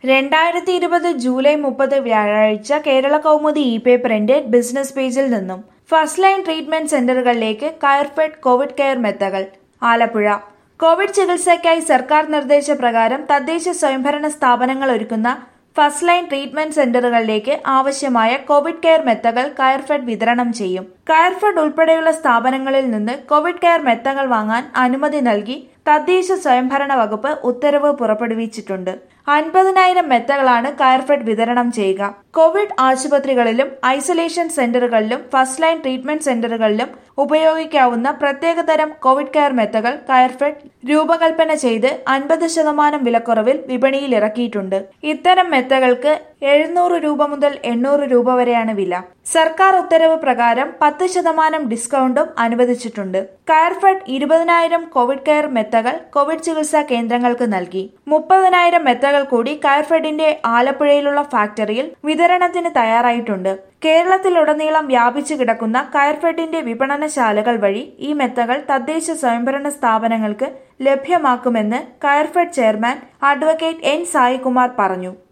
രണ്ടായിരത്തി ഇരുപത് ജൂലൈ മുപ്പത് വ്യാഴാഴ്ച കേരള കൗമുദി ഇ പേപ്പറിന്റെ ബിസിനസ് പേജിൽ നിന്നും ഫസ്റ്റ് ലൈൻ ട്രീറ്റ്മെന്റ് സെന്ററുകളിലേക്ക് കയർഫെഡ് കോവിഡ് കെയർ മെത്തകൾ ആലപ്പുഴ കോവിഡ് ചികിത്സയ്ക്കായി സർക്കാർ നിർദ്ദേശപ്രകാരം തദ്ദേശ സ്വയംഭരണ സ്ഥാപനങ്ങൾ ഒരുക്കുന്ന ഫസ്റ്റ് ലൈൻ ട്രീറ്റ്മെന്റ് സെന്ററുകളിലേക്ക് ആവശ്യമായ കോവിഡ് കെയർ മെത്തകൾ കയർഫെഡ് വിതരണം ചെയ്യും കയർഫെഡ് ഉൾപ്പെടെയുള്ള സ്ഥാപനങ്ങളിൽ നിന്ന് കോവിഡ് കെയർ മെത്തകൾ വാങ്ങാൻ അനുമതി നൽകി തദ്ദേശ സ്വയംഭരണ വകുപ്പ് ഉത്തരവ് പുറപ്പെടുവിച്ചിട്ടുണ്ട് അൻപതിനായിരം മെത്തകളാണ് കയർഫെഡ് വിതരണം ചെയ്യുക കോവിഡ് ആശുപത്രികളിലും ഐസൊലേഷൻ സെന്ററുകളിലും ഫസ്റ്റ് ലൈൻ ട്രീറ്റ്മെന്റ് സെന്ററുകളിലും ഉപയോഗിക്കാവുന്ന പ്രത്യേകതരം കോവിഡ് കെയർ മെത്തകൾ കയർഫെഡ് രൂപകൽപ്പന ചെയ്ത് അൻപത് ശതമാനം വിലക്കുറവിൽ വിപണിയിൽ ഇറക്കിയിട്ടുണ്ട് ഇത്തരം മെത്തകൾക്ക് എഴുന്നൂറ് രൂപ മുതൽ എണ്ണൂറ് രൂപ വരെയാണ് വില സർക്കാർ ഉത്തരവ് പ്രകാരം പത്ത് ശതമാനം ഡിസ്കൗണ്ടും അനുവദിച്ചിട്ടുണ്ട് കയർഫെഡ് ഇരുപതിനായിരം കോവിഡ് കെയർ മെത്തകൾ കോവിഡ് ചികിത്സാ കേന്ദ്രങ്ങൾക്ക് നൽകി മുപ്പതിനായിരം മെത്തകൾ കൂടി കയർഫെഡിന്റെ ആലപ്പുഴയിലുള്ള ഫാക്ടറിയിൽ വിതരണത്തിന് തയ്യാറായിട്ടുണ്ട് കേരളത്തിലുടനീളം വ്യാപിച്ചു കിടക്കുന്ന കയർഫെഡിന്റെ വിപണനശാലകൾ വഴി ഈ മെത്തകൾ തദ്ദേശ സ്വയംഭരണ സ്ഥാപനങ്ങൾക്ക് ലഭ്യമാക്കുമെന്ന് Coirfed chairman advocate N Saikumar പറഞ്ഞു